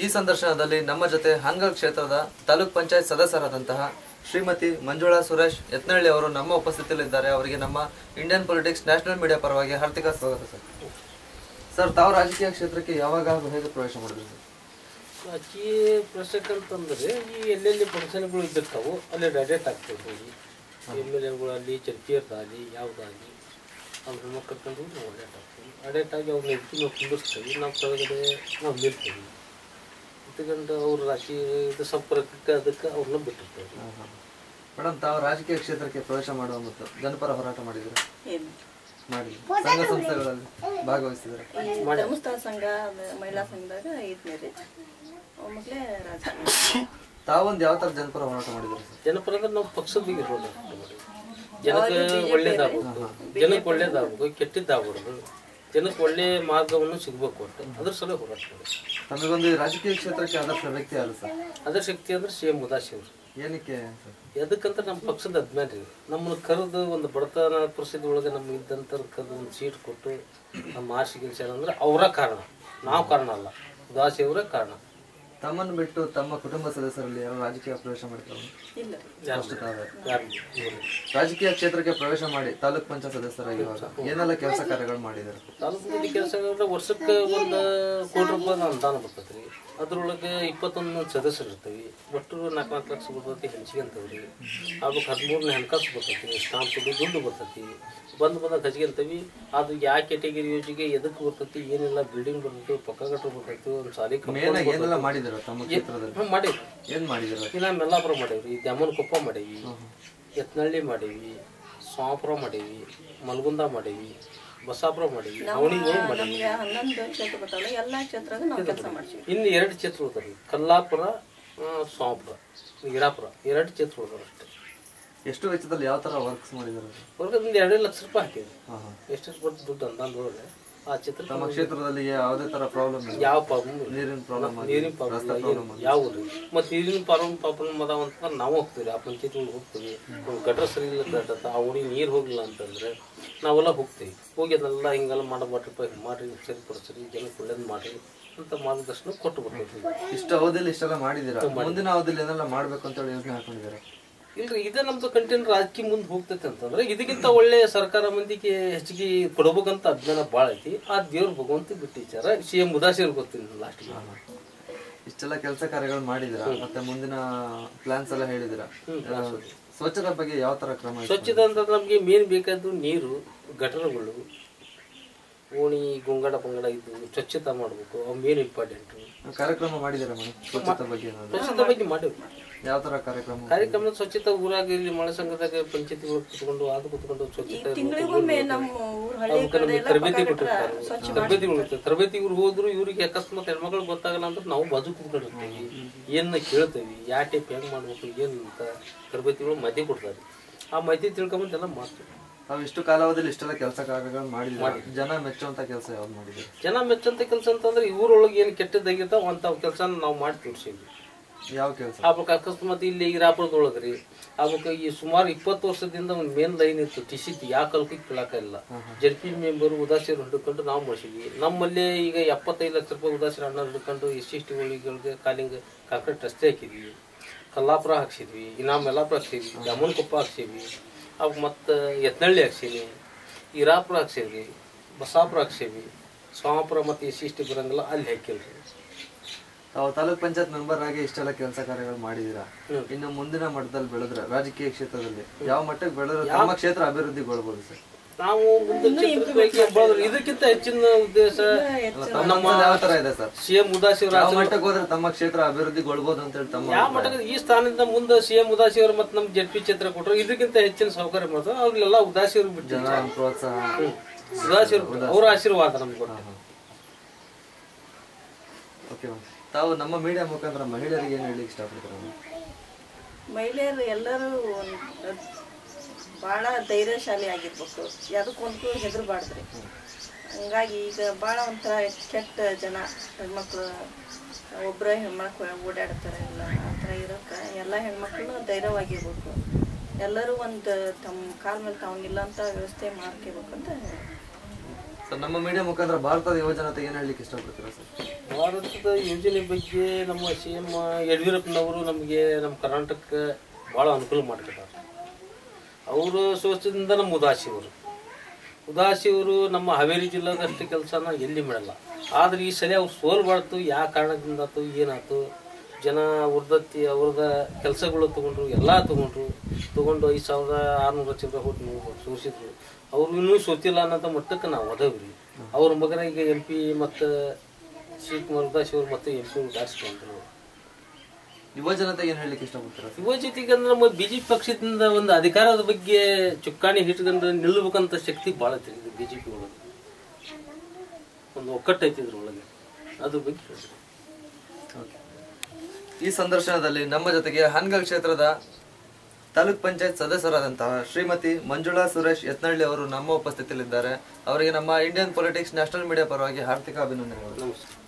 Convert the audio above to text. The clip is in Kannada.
ಈ ಸಂದರ್ಶನದಲ್ಲಿ ನಮ್ಮ ಜೊತೆ ಹಾನಗಲ್ ಕ್ಷೇತ್ರದ ತಾಲೂಕ್ ಪಂಚಾಯತ್ ಸದಸ್ಯರಾದಂತಹ ಶ್ರೀಮತಿ ಮಂಜುಳಾ ಸುರೇಶ್ ಯತ್ನಳ್ಳಿ ಅವರು ನಮ್ಮ ಉಪಸ್ಥಿತಿಯಲ್ಲಿದ್ದಾರೆ ಅವರಿಗೆ ನಮ್ಮ ಇಂಡಿಯನ್ ಪೊಲಿಟಿಕ್ಸ್ ನ್ಯಾಷನಲ್ ಮೀಡಿಯಾ ಪರವಾಗಿ ಹಾರ್ದಿಕ ಸ್ವಾಗತ ಸರ್ ಸರ್ ತಾವು ರಾಜಕೀಯ ಕ್ಷೇತ್ರಕ್ಕೆ ಯಾವಾಗ ಹಾಗೂ ಹೇಗೆ ಪ್ರವೇಶ ಮಾಡಿದ್ರಿ ಸರ್ ರಾಜಕೀಯ ಪ್ರಶ್ನೆಗೆ ಅಂತಂದ್ರೆ ಈ ಎಲ್ಲೆಲ್ಲಿ ಫಂಕ್ಷನ್ಗಳು ಇದ್ದಿರ್ತಾವೋ ಅಲ್ಲಿ ಡೈರೆಕ್ಟ್ ಆಗ್ತದೆ ಹೋಗಿ ಎಮ್ ಎಲ್ ಎಗಳಲ್ಲಿ ಚರ್ಚಿಯರ್ದಾಗಲಿ ಯಾವುದಾಗಲಿ ಅವ್ರ ಹೆಣ್ಮಕ್ಳು ಕರ್ಕೊಂಡು ನಾವು ಅಡೇಟ್ ಆಗ್ತೀವಿ ಅಡೇಟ್ ಆಗಿ ಅವ್ರನ್ನ ಎತ್ತಿ ನಾವು ಕುಂದಿರ್ತೀವಿ ನಾವು ಕೆಳಗಡೆ ನಾವು ನಿಲ್ತೀವಿ ಇಟ್ಕೊಂಡು ಅವ್ರ ರಾಶಿ ಇದು ಸಂಪರ್ಕಕ್ಕೆ ಅದಕ್ಕೆ ಅವ್ರನ್ನ ಬಿಟ್ಟಿರ್ತೇವೆ ಮೇಡಮ್ ತಾವು ರಾಜಕೀಯ ಕ್ಷೇತ್ರಕ್ಕೆ ಪ್ರವೇಶ ಮಾಡುವ ಮತ್ತು ಜನಪರ ಹೋರಾಟ ಮಾಡಿದ್ರೆ ಏನು ಮಾಡಿ ಸಂಘ ಸಂಸ್ಥೆಗಳಲ್ಲಿ ಭಾಗವಹಿಸಿದ್ರೆ ಈ ಧರ್ಮಸ್ಥಳ ಸಂಘ ಅದು ಮಹಿಳಾ ಸಂಘದಾಗ ಐದನೇ ರೀ ಒಮ್ಮಕ್ಲೆ ರಾಜಕೀಯ ತಾವೊಂದು ಯಾವ ಥರ ಜನಪರ ಹೋರಾಟ ಮಾಡಿದ್ರಿ ಸರ್ ಜನಪರ ಅಂದ್ರೆ ನಾವು ಪಕ್ಷದ ಬಗ್ಗೆ ರೋಲ್ ಜನಕ್ಕೆ ಒಳ್ಳೇದಾಗಬೇಕು ಜನಕ್ಕೆ ಒಳ್ಳೇದಾಗಬೇಕು ಕೆಟ್ಟದ್ದಾಗ್ಬಾರ್ದು ಜನಕ್ಕೆ ಒಳ್ಳೆ ಮಾರ್ಗವನ್ನು ಸಿಗ್ಬೇಕು ಒಟ್ಟು ಅದ್ರ ಸಲ ಹೋರಾಟ ಮಾಡಿ ತಮಗೊಂದು ಈ ರಾಜಕೀಯ ಕ್ಷೇತ್ರಕ್ಕೆ ಆದರ್ಶ ವ್ಯಕ್ತಿ ಯಾರು ಸರ್ ಅದ್ರ ಶಕ್ತಿ ಅಂದ್ರೆ ಸಿ ಎಂ ಉದಾಸಿ ಅವರು ಏನಕ್ಕೆ ಸರ್ ಎದಕ್ಕಂತ ನಮ್ಮ ಪಕ್ಷದ ಅಭಿಮಾನ ರೀ ನಮ್ಮನ್ನು ಕರೆದು ಒಂದು ಬಡತನ ಪರಿಸ್ಥಿತಿ ಒಳಗೆ ನಮ್ಗೆ ಇದ್ದಂಥ ಕರೆದು ಒಂದು ಸೀಟ್ ಕೊಟ್ಟು ನಮ್ಮ ಆರ್ಸಿ ಗೆಲ್ಸ್ಯಾರ ಅಂದ್ರೆ ಅವರ ಕಾರಣ ನಾವು ಕಾರಣ ಅಲ್ಲ ಉದಾಸಿ ಅವರೇ ಕಾರಣ ತಮ್ಮನ್ನು ಬಿಟ್ಟು ತಮ್ಮ ಕುಟುಂಬ ಸದಸ್ಯರಲ್ಲಿ ಯಾರು ರಾಜಕೀಯ ಪ್ರವೇಶ ಮಾಡಿದ್ರು ಇಲ್ಲ ಅಷ್ಟು ತಾವೇ ಯಾರು ಇವ್ರು. ರಾಜಕೀಯ ಕ್ಷೇತ್ರಕ್ಕೆ ಪ್ರವೇಶ ಮಾಡಿ ತಾಲೂಕ್ ಪಂಚಾಯತ್ ಸದಸ್ಯರಾಗಿರುವಾಗ ಏನೆಲ್ಲ ಕೆಲಸ ಕಾರ್ಯಗಳು ಮಾಡಿದ್ದಾರೆ ತಾಲೂಕು ಕೆಲಸಗಳಂದ್ರೆ ವರ್ಷಕ್ಕೆ ಒಂದು ಕೋಟಿ ರೂಪಾಯಿ ಅನುದಾನ ಬರ್ತೈತೆ ರೀ ಅದ್ರೊಳಗೆ ಇಪ್ಪತ್ತೊಂದು ಸದಸ್ಯರು ಇರ್ತೀವಿ ಒಟ್ಟು ನಾಲ್ಕು ನಾಲ್ಕು ಲಕ್ಷ ಬರ್ತೈತಿ ಹೆಂಚಿಗೆ ಅಂತವ್ರಿ ಆಗ್ಬೇಕು ಹದಿಮೂರನೇ ಹಣಕಾಸು ಬರ್ತೈತಿ ಸ್ಟಾಂಪ್ ದುಡ್ಡು ಬರ್ತೈತಿ ಬಂದು ಬಂದಾಗ ಹಚ್ಗೆ ಅಂತೀವಿ ಅದು ಯಾವ ಕೆಟಗರಿ ಯೋಜಿಗೆ ಎದಕ್ಕೆ ಬರ್ತೈತಿ ಏನಿಲ್ಲ ಬಿಲ್ಡಿಂಗ್ ಬರ್ತೈತಿ ಪಕ್ಕ ಗಟ್ರು ಬರ್ತೈತಿ ಒಂದು ಸಾಲಿ ಮೇನ್ ಆಗಿ ಏನೆಲ್ಲ ಮಾಡಿದಾರೆ ತಮ್ಮ ಕ್ಷೇತ್ರದಲ್ಲಿ ಹ್ಞೂ ಮಾಡೀವಿ ಏನ್ ಮಾಡಿದಾರೆ ಇನ್ನು ಮೆಲ್ಲಾಪುರ ಮಾಡೀವಿ ದ್ಯಾಮನ ಕೊಪ್ಪ ಮಾಡೀವಿ ಯತ್ನಳ್ಳಿ ಮಾಡೀವಿ ಸೋಮಪುರ ಮಾಡೀವಿ ಮಲ್ಗುಂದ ಮಾಡೀವಿ ಬಸಾಪುರ ಮಾಡೀವಿ ಅವನಿಗೆ ಮಾಡೀವಿ ನಮ್ಗೆ ಹನ್ನೊಂದು ಕ್ಷೇತ್ರ ಬರ್ತಾವಲ್ಲ ಎಲ್ಲ ಕ್ಷೇತ್ರದಾಗ ನಾವು ಕೆಲಸ ಮಾಡ್ತೀವಿ ಇನ್ನು ಎರಡು ಕ್ಷೇತ್ರ ಉಳ್ತಾವೆ ಕಲ್ಲಾಪುರ ಆ, ಸೋಮಪುರ ಹಿರಾಪುರ ಎರಡು ಕ್ಷೇತ್ರ ಉಳ್ದಾವೆ ಅಷ್ಟೇ ಎಷ್ಟು ವೆಚ್ಚದಲ್ಲಿ ಯಾವ ತರ ವರ್ಕ್ಸ್ ಮಾಡಿದಾರೆ ಹೊರಗದಿಂದ ಎರಡೇ ಲಕ್ಷ ರೂಪಾಯಿ ಹಾಕಿದ್ವಿ ಹಾ ಹಾ ಎಷ್ಟೆಷ್ಟು ಬರ್ತು ದುಡ್ಡು ಅಂದಂದೊಳಗೆ ಆ ಚಿತ್ರ ತಮ್ಮ ಕ್ಷೇತ್ರದಲ್ಲಿ ಯಾವುದೇ ತರ ಪ್ರಾಬ್ಲಮ್ ಇಲ್ಲ ಯಾವ ಪ್ರಾಬ್ಲಮ್ ನೀರಿನ ಪ್ರಾಬ್ಲಮ್ ನೀರಿನ ಪ್ರಾಬ್ಲಮ್ ಏನು ಯಾವ ಮತ್ತು ನೀರಿನ ಪ್ರಾಬ್ಲಮ್ ಪ್ರಾಬ್ಲಮ್ ಅದಾವ ಅಂತಂದ್ರೆ ನಾವು ಹೋಗ್ತೀವಿ ಆ ಪಂಚಾಯತ್ ಒಳಗೆ ಹೋಗ್ತೀವಿ ಗಟ್ರ ಸರಿ ಇಲ್ಲ ಕಟ್ಟತ್ತ ಆ ಓಣಿ ನೀರು ಹೋಗಿಲ್ಲ ಅಂತಂದ್ರೆ ನಾವೆಲ್ಲ ಹೋಗ್ತೀವಿ ಹೋಗಿ ಅದನ್ನೆಲ್ಲ ಹಿಂಗೆಲ್ಲ ಮಾಡಬಾಟ್ರಪ್ಪ ಹಿಂಗೆ ಮಾಡ್ರಿ ಸರಿಪಡಿಸ್ರಿ ಜನಕ್ಕೆ ಒಳ್ಳೇದು ಮಾಡ್ರಿ ಅಂತ ಮಾರ್ಗದರ್ಶನ ಕೊಟ್ಟು ಬರ್ತೀವಿ ಇಷ್ಟು ಅವಧಿಯಲ್ಲಿ ಇಷ್ಟೆಲ್ಲ ಮಾಡಿದೀರಾ ಮುಂದಿನ ಅವಧಿಯಲ್ಲಿ ಏನೆಲ್ಲ ಮಾಡ್ಬೇಕು ಅಂತ ಹೇಳಿ ಯೋಚನೆ ಹಾಕೊಂಡಿದ್ದಾರೆ ಇಲ್ರಿ ಇದೇ ನಮ್ದು ಕಂಟೆಂಟ್ ರಾಜಕೀಯ ಮುಂದೆ ಹೋಗ್ತೈತೆ ಅಂತಂದ್ರೆ ಇದಕ್ಕಿಂತ ಒಳ್ಳೆ ಸರ್ಕಾರ ಮಂದಿಗೆ ಹೆಚ್ಚಿಗೆ ಕೊಡ್ಬೇಕಂತ ಅಭಿಮಾನ ಭಾಳ ಐತಿ ಆ ದೇವ್ರ ಭಗವಂತ ಬಿಟ್ಟಿಚಾರ ಸಿ ಎಂ ಉದಾಸಿರ್ ಗೊತ್ತಿಲ್ಲ ಲಾಸ್ಟಿಗೆ ಇಷ್ಟೆಲ್ಲ ಕೆಲಸ ಕಾರ್ಯಗಳು ಮಾಡಿದಿರಾ ಮತ್ತೆ ಮುಂದಿನ ಪ್ಲಾನ್ಸ್ ಎಲ್ಲ ಹೇಳಿದಿರಾ ಸ್ವಚ್ಛತೆ ಬಗ್ಗೆ ಯಾವ ತರ ಕ್ರಮ ಇದೆ? ಸ್ವಚ್ಛತೆ ಅಂತಂದ್ರೆ ನಮಗೆ ಮೇನ್ ಬೇಕಾದ್ದು ನೀರು ಗಟರಗಳು ಓಣಿ ಗುಂಗಡ ಪಂಗಡ ಇದು ಸ್ವಚ್ಛತೆ ಮಾಡಬೇಕು ಅವು ಮೇನ್ ಇಂಪಾರ್ಟೆಂಟು ಕಾರ್ಯಕ್ರಮ ಮಾಡಿದಿರಾ ಮೇಡಮ್ ಸ್ವಚ್ಛತೆ ಬಗ್ಗೆ ಏನಾದ್ರು ಸ್ವಚ್ಛತೆ ಬಗ್ಗೆ ಮಾಡೇವಿ ಯಾವ ತರ ಕಾರ್ಯಕ್ರಮ ಕಾರ್ಯಕ್ರಮದ ಸ್ವಚ್ಛತೆ ಊರಾಗ ಇಲ್ಲಿ ಮಳೆ ಸಂಘದಾಗ ಪಂಚಾಯತಿಗಳು ಕುತ್ಕೊಂಡು ಅದು ಕುತ್ಕೊಂಡು ಸ್ವಚ್ಛತೆ ತಿಂಗಳಿಗೊಮ್ಮೆ ನಮ್ಮ ಊರ್ ಹಳ್ಳಿ ಅದಕ್ಕೆ ಕಡೆ ನಮಗೆ ಎಲ್ಲ ತರಬೇತಿ ಪಕ್ಕ ಗಟ್ರ ಕೊಟ್ಟಿರ್ತಾರೆ ಸ್ವಚ್ಛ ತರಬೇತಿಗಳು ಇರ್ತವೆ ತರಬೇತಿ ಇವ್ರು ಹೋದ್ರು ಇವ್ರಿಗೆ ಅಕಸ್ಮಾತ್ ಹೆಣ್ಮಕ್ಳು ಗೊತ್ತಾಗಲ್ಲ ಅಂದ್ರೆ ನಾವು ಬಾಜು ಕುತ್ಕೊಂಡಿರ್ತೀವಿ ಏನ ಕೇಳ್ತೇವಿ ಯಾವ ಟೈಪ್ ಹೆಂಗ್ ಮಾಡ್ಬೇಕು ಏನು ಅಂತ ತರಬೇತಿಗಳು ಮಾಹಿತಿ ಕೊಡ್ತಾರೆ ಆ ಮಾಹಿತಿ ತಿಳ್ಕೊಂಬಂದು ಎಲ್ಲ ಮಾಡ್ತೀವಿ ತಾವು ಇಷ್ಟು ಕಾಲಾವಧಿಯಲ್ಲಿ ಇಷ್ಟೆಲ್ಲ ಕೆಲಸ ಕಾರ್ಯಗಳು ಮಾಡಿದಿರಾ ಜನ ಮೆಚ್ಚುವಂತ ಕೆಲಸ ಯಾವ್ದು ಮಾಡಿದಿರಿ ಜನ ಮೆಚ್ಚಂತ ಕೆಲಸ ಅಂತಂದ್ರೆ ಇವ್ರೊಳಗೆ ಏನು ಕೆಟ್ಟದ್ದಾಗಿರ್ತಾವ ಅಂಥ ಕೆಲಸ ನಾವು ಮಾಡಿ ತೋರಿಸಿದ್ವಿ ಯಾವ ಕೆಲಸ ಆವಾಗ ಅಕಸ್ಮಾತ್ ಇಲ್ಲಿ ಹಿರಾಪುರದೊಳಗೆ ರೀ ಅವಾಗ ಈ ಸುಮಾರು ಇಪ್ಪತ್ತು ವರ್ಷದಿಂದ ಒಂದು ಮೇನ್ ಲೈನ್ ಇತ್ತು ಟಿಸಿತ್ ಯಾವ ಕಲ್ಕಿ ಕೇಳಕ ಇಲ್ಲ ಜಡ್ ಪಿ ಮೆಂಬರ್ ಉದಾಸೀನ ಹಿಡ್ಕೊಂಡು ನಾವು ಮಾಡಿಸಿದ್ವಿ ನಮ್ಮಲ್ಲಿ ಈಗ ಎಪ್ಪತ್ತೈದು ಲಕ್ಷ ರೂಪಾಯಿ ಉದಾಸೀನ ಹಣ ಹಿಡ್ಕೊಂಡು ಎಸ್ ಸಿ ಟಿ ಗಳಿಗೆ ಕಾಲಿಂಗ್ ಕಾಂಕ್ರೀಟ್ ರಸ್ತೆ ಹಾಕಿದ್ವಿ ಕಲ್ಲಾಪುರ ಹಾಕ್ಸಿದ್ವಿ ಇನಾಮ್ ಯಲ್ಲಾಪುರ ಹಾಕ್ಸಿದ್ವಿ ಜಾಮೂನ್ ಕೊಪ್ಪ ಹಾಕ್ಸಿದ್ವಿ ಅವಾಗ ಮತ್ತು ಯತ್ನಳ್ಳಿ ಹಾಕ್ಸೀನಿ ಹಿರಾಪುರ ಹಾಕ್ಸಿದ್ವಿ ಬಸಾಪುರ ಹಾಕ್ಸೀವಿ ಸೋಮಾಪುರ ಮತ್ತು ಎಸ್ ಸಿ ಎಸ್ ಟಿ ಬರಂಗಿಲ್ಲ ಅಲ್ಲಿ ಹಾಕಿಲ್ರಿ ತಾವು ತಾಲೂಕ್ ಪಂಚಾಯತ್ ಮೆಂಬರ್ ಆಗಿ ಇಷ್ಟೆಲ್ಲ ಕೆಲಸ ಕಾರ್ಯಗಳು ಮಾಡಿದಿರಾ ಇನ್ನು ಮುಂದಿನ ಮಟ್ಟದಲ್ಲಿ ಬೆಳೆದ್ರೆ ರಾಜಕೀಯ ಕ್ಷೇತ್ರದಲ್ಲಿ ಯಾವ ಮಟ್ಟಕ್ಕೆ ಬೆಳೆದ್ರೆ ತಮ್ಮ ಕ್ಷೇತ್ರ ಅಭಿವೃದ್ಧಿಗೊಳ್ಬಹುದು ಸರ್ ನಾವು ಮುಂದೆ ಕ್ಷೇತ್ರಕ್ಕೆ ಬೆಳೆದ್ರೆ ಇದಕ್ಕಿಂತ ಹೆಚ್ಚಿನ ಉದ್ದೇಶ ನಮ್ಮ ಯಾವ ತರ ಇದೆ ಸರ್ ಸಿ ಎಂ ಉದಾಸಿಯವರ ಯಾವ ಮಟ್ಟಕ್ಕೆ ಹೋದ್ರೆ ತಮ್ಮ ಕ್ಷೇತ್ರ ಅಭಿವೃದ್ಧಿಗೊಳ್ಬಹುದು ಅಂತ ಹೇಳಿ ತಮ್ಮ ಯಾವ ಮಟ್ಟಕ್ಕೆ ಈ ಸ್ಥಾನದಿಂದ ಮುಂದೆ ಸಿ ಎಂ ಉದಾಸಿ ಅವರು ಮತ್ತು ನಮ್ಮ ಜಡ್ ಪಿ ಕ್ಷೇತ್ರ ಕೊಟ್ಟರು ಇದಕ್ಕಿಂತ ಹೆಚ್ಚಿನ ಸೌಕರ್ಯ ಮಾಡ್ತಾರೆ ಅವ್ರಿಗೆಲ್ಲ ಉದಾಸಿ ಅವ್ರಿಗೆ ಬಿಟ್ಟು ಜನ ಪ್ರೋತ್ಸಾಹ ಉದಾಸಿ ಅವ್ರು ಅವ್ರ ಆಶೀರ್ವಾದ ನಮ್ಗೆ ಕೊಟ್ಟು ಓಕೆ ತಾವು ನಮ್ಮ ಮೀಡಿಯಾ ಮುಖಾಂತರ ಮಹಿಳೆಯರಿಗೆ ಏನು ಹೇಳಿ ಇಷ್ಟಪಡ್ತಾರೆ ಮಹಿಳೆಯರು ಎಲ್ಲರೂ ಭಾಳ ಧೈರ್ಯಶಾಲಿ ಆಗಿರ್ಬೇಕು ಯಾವುದಕ್ಕೊಂದು ಹೆದರಬಾರ್ದ್ರಿ ಹಂಗಾಗಿ ಈಗ ಭಾಳ ಒಂಥರ ಕೆಟ್ಟ ಜನ ಹೆಣ್ಮಕ್ಳು ಒಬ್ಬರೇ ಹೆಣ್ಮಕ್ಳು ಓಡಾಡ್ತಾರೆ ಎಲ್ಲ ಆ ಥರ ಇರೋಕೆ ಎಲ್ಲ ಹೆಣ್ಮಕ್ಳು ಧೈರ್ಯವಾಗಿರ್ಬೇಕು ಎಲ್ಲರೂ ಒಂದು ತಮ್ಮ ಕಾಲ ಮೇಲೆ ತಾವು ನಿಲ್ಲಂಥ ವ್ಯವಸ್ಥೆ ಮಾಡ್ಕೋಬೇಕು ಅಂತ ಸರ್ ನಮ್ಮ ಮೀಡಿಯಾ ಮುಖಾಂತರ ಭಾರತದ ಯುವಜನತೆ ಏನು ಹೇಳಲಿಕ್ಕೆ ಇಷ್ಟಪಡ್ತೀರಾ ಸರ್ ಭಾರತದ ಯೋಜನೆ ಬಗ್ಗೆ ನಮ್ಮ ಸಿ ಎಮ್ ಯಡಿಯೂರಪ್ಪನವರು ನಮಗೆ ನಮ್ಮ ಕರ್ನಾಟಕಕ್ಕೆ ಭಾಳ ಅನುಕೂಲ ಮಾಡಿಕೊಟ್ಟಾರೆ ಅವರು ಸೋಚದಿಂದ ನಮ್ಮ ಉದಾಸಿಯವರು ಉದಾಸಿಯವರು ನಮ್ಮ ಹಾವೇರಿ ಜಿಲ್ಲಾದಷ್ಟು ಕೆಲಸನ ಎಲ್ಲಿ ಮಾಡಲ್ಲ ಆದ್ರೆ ಈ ಸಲ ಅವ್ರು ಸೋಲ್ಬಾರ್ದು ಯಾವ ಕಾರಣದಿಂದ ಆತು ಏನಾಯ್ತು ಜನ ಅವ್ರದತ್ತಿ ಅವ್ರದ ಕೆಲಸಗಳು ತೊಗೊಂಡ್ರು ಎಲ್ಲ ತೊಗೊಂಡ್ರು ತೊಗೊಂಡು ಐದು ಸಾವಿರದ ಆರುನೂರ ಚಿಲ್ಲರೆ ಹೋಗಿ ನಾವು ಸೋಸಿದ್ರು ಅವ್ರು ಇನ್ನೂ ಸೋತಿಲ್ಲ ಅನ್ನೋಂಥ ಮಟ್ಟಕ್ಕೆ ನಾವು ಒದವ್ರಿ ಅವ್ರ ಮಗನ ಈಗ ಎಂ ಪಿ ಮತ್ತು ಶಿವಕುಮಾರ್ ಉದಾಸಿ ಅವ್ರು ಮತ್ತೆ ಎಂ ಪಿ ದಾರಿಸ್ಕೊಂಡ್ರು ಯುವ ಜನತೆಗೆ ಏನ್ ಹೇಳಲಿಕ್ಕೆ ಇಷ್ಟಪಡ್ತೀರಾ ಸರ್? ಯುವ ಜೊತೆಗೆ ಅಂದ್ರೆ ನಮ್ಮ ಬಿ ಜೆ ಪಿ ಪಕ್ಷದಿಂದ ಒಂದು ಅಧಿಕಾರದ ಬಗ್ಗೆ ಚುಕ್ಕಾಣಿ ಹಿಟ್ಕೊಂಡು ನಿಲ್ಲಬೇಕಂತ ಶಕ್ತಿ ಭಾಳ ತಿಳಿದು ಬಿ ಜೆ ಪಿ ಒಳಗೆ ಒಂದು ಒಕ್ಕಟ್ಟು ಐತಿ ಇದ್ರ ಒಳಗೆ ಅದ್ರ ಬಗ್ಗೆ ಹೇಳ್ತೀನಿ. ಈ ಸಂದರ್ಶನದಲ್ಲಿ ನಮ್ಮ ಜೊತೆಗೆ ಹಾನಗಲ್ ಕ್ಷೇತ್ರದ ತಾಲೂಕ್ ಪಂಚಾಯತ್ ಸದಸ್ಯರಾದಂತಹ ಶ್ರೀಮತಿ ಮಂಜುಳಾ ಸುರೇಶ್ ಯತ್ನಳ್ಳಿ ಅವರು ನಮ್ಮ ಉಪಸ್ಥಿತಿಯಲ್ಲಿದ್ದಾರೆ ಅವರಿಗೆ ನಮ್ಮ ಇಂಡಿಯನ್ ಪೊಲಿಟಿಕ್ಸ್ ನ್ಯಾಷನಲ್ ಮೀಡಿಯಾ ಪರವಾಗಿ ಹಾರ್ದಿಕ ಅಭಿನಂದನೆಗಳು ನಮಸ್ಕಾರ